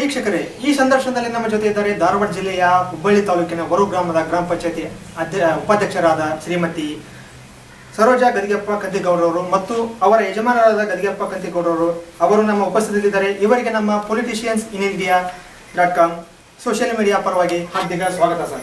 ವೀಕ್ಷಕರೇ ಈ ಸಂದರ್ಶನದಲ್ಲಿ ನಮ್ಮ ಜೊತೆ ಇದ್ದಾರೆ ಧಾರವಾಡ ಜಿಲ್ಲೆಯ ಹುಬ್ಬಳ್ಳಿ ತಾಲೂಕಿನ ವರು ಗ್ರಾಮದ ಗ್ರಾಮ ಪಂಚಾಯತಿ ಅಧ್ಯ ಉಪಾಧ್ಯಕ್ಷರಾದ ಶ್ರೀಮತಿ ಸರೋಜಾ ಗದಿಗೆಪ್ಪ ಕಂತಿಗೌಡರವರು ಮತ್ತು ಅವರ ಯಜಮಾನರಾದ ಗದಿಗೆಪ್ಪ ಕಂತಿಗೌಡರವರು ಅವರು ನಮ್ಮ ಉಪಸ್ಥಿತಿಯಲ್ಲಿದ್ದಾರೆ ಇವರಿಗೆ ನಮ್ಮ politicians in India dot com social media ಪರವಾಗಿ ಹಾರ್ದಿಕ ಸ್ವಾಗತ ಸರ್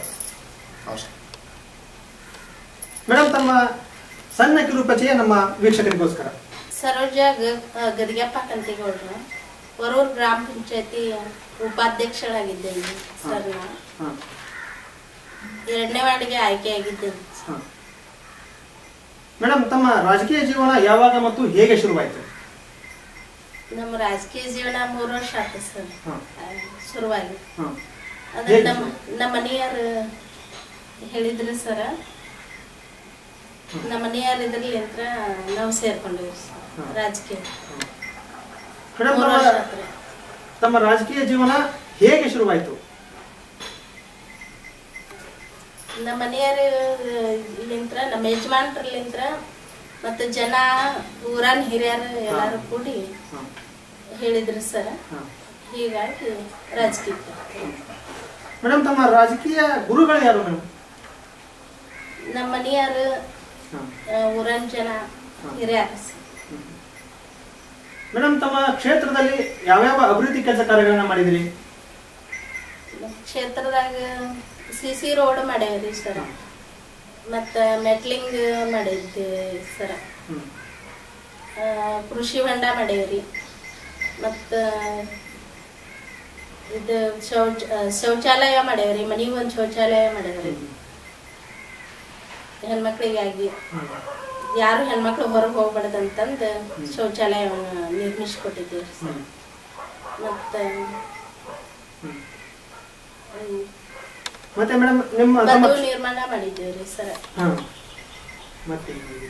ಮೇಡಮ್ ತಮ್ಮ ಸಣ್ಣ ಕಿರು ಪರಿಚಯ ನಮ್ಮ ವೀಕ್ಷಕರಿಗೋಸ್ಕರ ಸರೋಜಾ ಗ- ಆ, ಗದಿಗೆಪ್ಪ ಕಂತಿಗೌಡ್ರು ವರೂರ್ ಗ್ರಾಮ ಪಂಚಾಯತಿ ಉಪಾಧ್ಯಕ್ಷರಾಗಿದ್ದೇನೆ ಸರ್ ನಾನು ಹಾಂ ಎರಡನೇ ವಾರ್ಡ್ಗೆ ಆಯ್ಕೆಯಾಗಿದ್ದೇನೆ ಹಾಂ ಮೇಡಮ್ ತಮ್ಮ ರಾಜಕೀಯ ಜೀವನ ಯಾವಾಗ ಮತ್ತು ಹೇಗೆ ಶುರುವಾಯಿತು ನಮ್ಮ ರಾಜಕೀಯ ಜೀವನ ಮೂರು ವರ್ಷ ಆಯ್ತು ಸರ್ ಹಾಂ ಆ, ಶುರುವಾಗಿ ಹಾಂ ಅದೇ ಹೇಗೆ ನಮ್ಮ ನಮ್ಮ ಮನೆಯವರು ಹೇಳಿದ್ರು ಸರ ನಮ್ಮ ಮನೆಯವ್ರ ಇದ್ರಲಿಂತ್ರ ನಾವು ಸೇರ್ಕೊಂಡೇವಿ ಸರ್ ಹ್ಮ್. ರಾಜಕೀಯ ಮೇಡಮ್ ಮೂರು ತಮ್ಮ ವರ್ಷ ಆತ್ರಿ. ತಮ್ಮ ರಾಜಕೀಯ ಜೀವನ ಹೇಗೆ ಶುರುವಾಯಿತು ನಮ್ಮ ಮನೆಯವ್ರ ಇಲ್ಲಿಂತ್ರ ನಮ್ಮ ಯಜಮಾನ್ರಲ್ಲಿಂತ್ರ ಮತ್ತು ಜನ ಊರನ್ ಹಿರಿಯರು ಎಲ್ಲರೂ ಕೂಡಿ ಹಾಂ ಹೇಳಿದ್ರು ಸರ್ ಹಾಂ ಹೀಗಾಗಿ ರಾಜಕೀಯಕ್ಕೆ ಮೇಡಮ್ ತಮ್ಮ ರಾಜಕೀಯ ಗುರುಗಳು ಯಾರು ಮೇಡಮ್ ನಮ್ಮ ಮನೆಯವರು ಹಾಂ ಊರನ್ ಜನ ಹಿರಿಯರು ಸರ್. ಮೇಡಮ್ ತಮ್ಮ ಕ್ಷೇತ್ರದಲ್ಲಿ ಯಾವ್ಯಾವ ಅಭಿವೃದ್ಧಿ ಕೆಲಸ ಕಾರ್ಯಗಳನ್ನ ಮಾಡಿದಿರಿ ನಮ್ಮ ಕ್ಷೇತ್ರದಾಗ ಸಿ ಸಿ ರೋಡ್ ಮಾಡೇವ್ರಿ ಸರ್ ಮತ್ತು ಮೆಟ್ಲಿಂಗ್ ಮಾಡಿದ್ವಿ ಸರ್ ಹ್ಮ್. ಆ, ಕೃಷಿ ಹೊಂಡ ಮಾಡೇವ್ರಿ ಮತ್ತು ಇದು ಶೌಚ ಆ, ಶೌಚಾಲಯ ಮಾಡೇವ್ರಿ ಮನೆಗೆ ಒಂದು ಶೌಚಾಲಯ ಮಾಡೇವ್ರಿ ಹೆಣ್ಮಕ್ಳಿಗಾಗಿ ಹ್ಮ್. ಯಾರು ಹೆಣ್ಮಕ್ಳು ಹೊರಗೆ ಹೋಗ್ಬಾರ್ದಂತಂದು ಶೌಚಾಲಯವನ್ನು ನಿರ್ಮಿಸಿಕೊಟ್ಟಿದ್ದೀವಿ ಸರ್ ಹ್ಮ್. ಮತ್ತು ಹ್ಮ್. ಮತ್ತೆ ಮೇಡಮ್ ನಿಮ್ಮ ತಮ್ಮ ಮದುವೆ ನಿರ್ಮಾಣ ಮಾಡಿದ್ದೀವ್ರಿ ಸರ್ ಹಾಂ ಮತ್ತೆ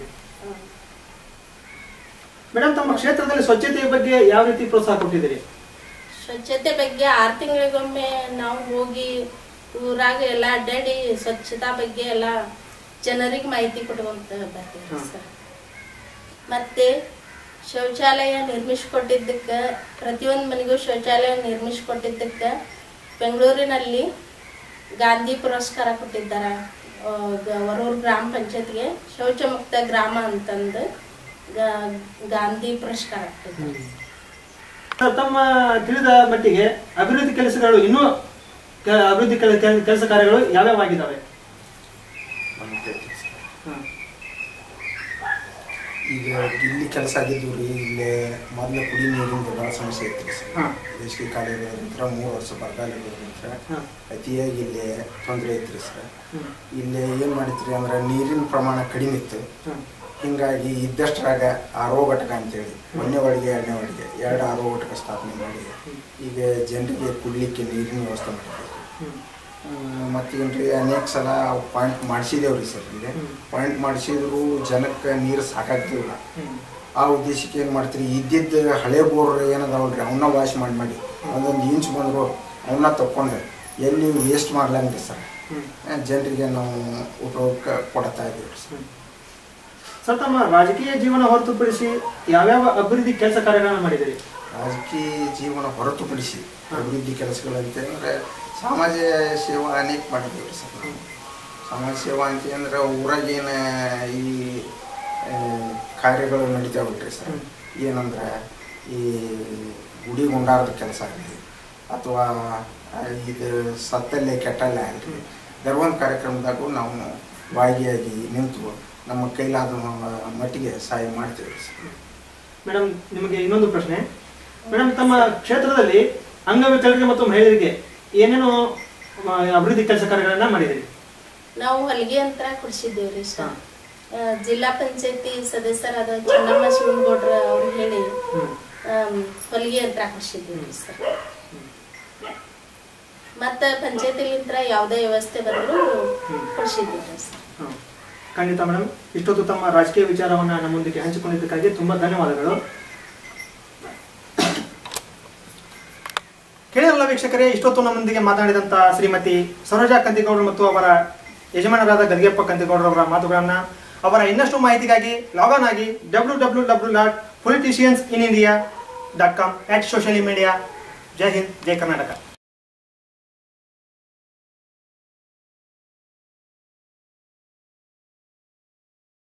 ಮೇಡಮ್ ತಮ್ಮ ಕ್ಷೇತ್ರದಲ್ಲಿ ಸ್ವಚ್ಛತೆಯ ಬಗ್ಗೆ ಯಾವ ರೀತಿ ಪ್ರೋತ್ಸಾಹ ಕೊಟ್ಟಿದ್ದೀರಿ ಸ್ವಚ್ಛತೆ ಬಗ್ಗೆ ಆರು ತಿಂಗಳಿಗೊಮ್ಮೆ ನಾವು ಹೋಗಿ ಊರಾಗ ಎಲ್ಲ ಅಡ್ಡಾಡಿ ಸ್ವಚ್ಛತಾ ಬಗ್ಗೆ ಎಲ್ಲ ಜನರಿಗೆ ಮಾಹಿತಿ ಕೊಡುವಂತ ಬರ್ತೀವಿ ಹ್ಮ್. ಸರ್ ಮತ್ತೆ ಶೌಚಾಲಯ ನಿರ್ಮಿಸಿಕೊಟ್ಟಿದ್ದಕ್ಕೆ ಪ್ರತಿಯೊಂದು ಮನೆಗೂ ಶೌಚಾಲಯ ನಿರ್ಮಿಸಿಕೊಟ್ಟಿದ್ದಕ್ಕೆ ಬೆಂಗಳೂರಿನಲ್ಲಿ ಗಾಂಧಿ ಪುರಸ್ಕಾರ ಕೊಟ್ಟಿದ್ದಾರೆ ಆ, ಗ- ವರೂರ್ ಗ್ರಾಮ ಪಂಚಾಯತ್ಗೆ ಶೌಚ ಮುಕ್ತ ಗ್ರಾಮ ಅಂತಂದು ಗಾ- ಗಾಂಧಿ ಪುರಸ್ಕಾರ ಕೊಟ್ಟಿದ್ದಾರೆ ಸರ್, ತಮ್ಮ ತಿಳಿದ ಮಟ್ಟಿಗೆ ಅಭಿವೃದ್ಧಿ ಕೆಲಸಗಳು ಇನ್ನೂ ಕೆ- ಅಭಿವೃದ್ಧಿ ಕೆಲ- ಕೆಲ- ಕೆಲಸ ಕಾರ್ಯಗಳು ಯಾವ್ಯಾವಾಗಿದ್ದಾವೆ ಹಾಂ ಈಗ ಇಲ್ಲಿ ಕೆಲಸ ಆಗಿದ್ದು ರೀ ಇಲ್ಲಿ ಮೊದಲು ಕುಡಿ ನೀರಿಂದ ಭಾಳ ಸಮಸ್ಯೆ ಐತ್ರಿ ಸರ್ ಹಾಂ ಬೇಸಿಗೆ ಕಾಲ ಇರೋದ್ರಿಂದ ಮೂರು ವರ್ಷ ಬರಗಾಲ ಇರೋದ್ರಿಂದ ಹಾಂ ಅತಿಯಾಗಿ ಇಲ್ಲಿ ತೊಂದರೆ ಐತ್ರಿ ಸರ್ ಹ್ಮ್. ಇಲ್ಲಿ ಏನು ಮಾಡಿತ್ರಿ ಅಂದ್ರೆ ನೀರಿನ ಪ್ರಮಾಣ ಕಡಿಮೆ ಇತ್ತು ಹಾಂ ಹಿಂಗಾಗಿ ಇದ್ದಷ್ಟ್ರಾಗ ಆರೋ ಘಟಕ ಅಂತೇಳಿ ಒಂದನೇ ವಾಡಿಗೆ ಎರಡನೇ ವಾಡಿಗೆ ಎರಡು ಆರೋ ಘಟಕ ಸ್ಥಾಪನೆ ಮಾಡಿ ಈಗ ಜನರಿಗೆ ಕುಡ್ಲಿಕ್ಕೆ ನೀರಿನ ವ್ಯವಸ್ಥೆ ಮಾಡಿದ್ದೀವಿ ಹ್ಮ್. ಮತ್ತೇನ್ರಿ ಅನೇಕ ಸಲ ಪಾಯಿಂಟ್ ಮಾಡಿಸಿದೇವ್ರಿ ಸರ್ ಇಲ್ಲಿ ಹ್ಮ್. ಪಾಯಿಂಟ್ ಮಾಡಿಸಿದ್ರು ಜನಕ್ಕೆ ನೀರು ಸಾಕಾಗ್ತಿಲ್ಲ ಹ್ಮ್. ಆ ಉದ್ದೇಶಕ್ಕೆ ಏನು ಮಾಡ್ತೀರಿ ಇದ್ದಿದ್ದ ಹಳೆ ಬೋರ್ ಏನದಾವಲ್ರಿ ಅವನ್ನ ವಾಶ್ ಮಾಡಿ ಮಾಡಿ ಒಂದೊಂದು ಇಂಚ್ ಬಂದರು ಅವನ್ನ ತಕ್ಕೊಂಡು ಎಲ್ಲಿ ವೇಸ್ಟ್ ಮಾಡ್ಲಂಗ್ರಿ ಸರ್ ಹ್ಮ್. ಜನರಿಗೆ ನಾವು ಉಪಯೋಗಕ್ಕೆ ಕೊಡ್ತಾ ಇದ್ದೀವಿ ಸರ್ ಹ್ಮ್. ಸರ್ ತಮ್ಮ ರಾಜಕೀಯ ಜೀವನ ಹೊರತುಪಡಿಸಿ ಯಾವ್ಯಾವ ಅಭಿವೃದ್ಧಿ ಕೆಲಸ ಕಾರ್ಯಗಳನ್ನು ಮಾಡಿದಿರಿ ರಾಜಕೀಯ ಜೀವನ ಹೊರತುಪಡಿಸಿ ಅಭಿವೃದ್ಧಿ ಕೆಲಸಗಳಂತಂದ್ರೆ ಸಮಾಜ ಸೇವಾ ಅನೇಕ ಮಾಡಿದ್ದೀವಿ ಸರ್ ನಾವು ಸಮಾಜ ಸೇವಾ ಅಂತ ಅಂದ್ರೆ ಊರಾಗೇನ ಈ ಆ, ಕಾರ್ಯಗಳು ನಡೀತಾವಲ್ರಿ ಸರ್ ಹ್ಮ್. ಏನಂದ್ರೆ ಈ ಗುಡಿ ಗುಂಡಾರದ ಕೆಲಸ ಆಗಲಿ ಅಥವಾ ಆ, ಇದು ಸತ್ತಲ್ಲೇ ಕೆಟ್ಟಲ್ಲೇ ಆಗಲಿ ಧರ್ಮದ ಕಾರ್ಯಕ್ರಮದಾಗೂ ನಾವು ಭಾಗಿಯಾಗಿ ನಿಂತು ನಮ್ಮ ಕೈಲಾದ ಮಟ್ಟಿಗೆ ಸಹಾಯ ಮಾಡ್ತೀವಿ ಸರ್ ಮೇಡಮ್ ನಿಮಗೆ ಇನ್ನೊಂದು ಪ್ರಶ್ನೆ ಮೇಡಮ್ ತಮ್ಮ ಕ್ಷೇತ್ರದಲ್ಲಿ ಅಂಗವಿಕಲರಿಗೆ ಮತ್ತು ಮಹಿಳೆಯರಿಗೆ ಏನೇನು ಆ, ಅಭಿವೃದ್ಧಿ ಕೆಲಸ ಕಾರ್ಯಗಳನ್ನ ಮಾಡಿದಿರಿ ನಾವು ಹೊಲಿಗೆ ಯಂತ್ರ ಕೊಡಿಸಿದ್ದೇವ್ರಿ ಹಾ. ಸರ್ ಆ, ಜಿಲ್ಲಾ ಪಂಚಾಯತಿ ಸದಸ್ಯರಾದ ಚೆನ್ನಮ್ಮ ಶಿವನಗೌಡ್ರ ಅವ್ರು ಹೇಳಿ ಹ್ಮ್. ಆಮ್, ಹೊಲಿಗೆ ಯಂತ್ರ ಕೊಡಿಸಿದ್ದೇವ್ರಿ ಸರ್ ಮತ್ತ ಪಂಚಾಯತಿಲಿಂತ್ರ ಯಾವುದೇ ವ್ಯವಸ್ಥೆ ಬಂದರೂ ಕೊಡಿಸಿದ್ದೇವ್ರಿ ಸರ್ ಹಾ. ಖಂಡಿತ ಮೇಡಮ್ ಇಷ್ಟೊತ್ತು ತಮ್ಮ ರಾಜಕೀಯ ವಿಚಾರವನ್ನ ನಮ್ಮೊಂದಿಗೆ ಹಂಚಿಕೊಂಡಿದ್ದಕ್ಕಾಗಿ ತುಂಬಾ ಧನ್ಯವಾದಗಳು ಕೇಳಿರಲ್ಲ ವೀಕ್ಷಕರೇ ಇಷ್ಟೊತ್ತು ನಮ್ಮೊಂದಿಗೆ ಮಾತನಾಡಿದಂತ ಶ್ರೀಮತಿ ಸರೋಜಾ ಕಂತಿಗೌಡರು ಮತ್ತು ಅವರ ಯಜಮಾನರಾದ ಗದಿಗೆಪ್ಪ ಕಂತಿಗೌಡರವರ ಮಾತುಗಳನ್ನ ಅವರ ಇನ್ನಷ್ಟು ಮಾಹಿತಿಗಾಗಿ ಲಾಗಾನ್ ಆಗಿ W W W dot politicians in India dot com at social media ಜೈ ಹಿಂದ್ ಜೈ ಕರ್ನಾಟಕ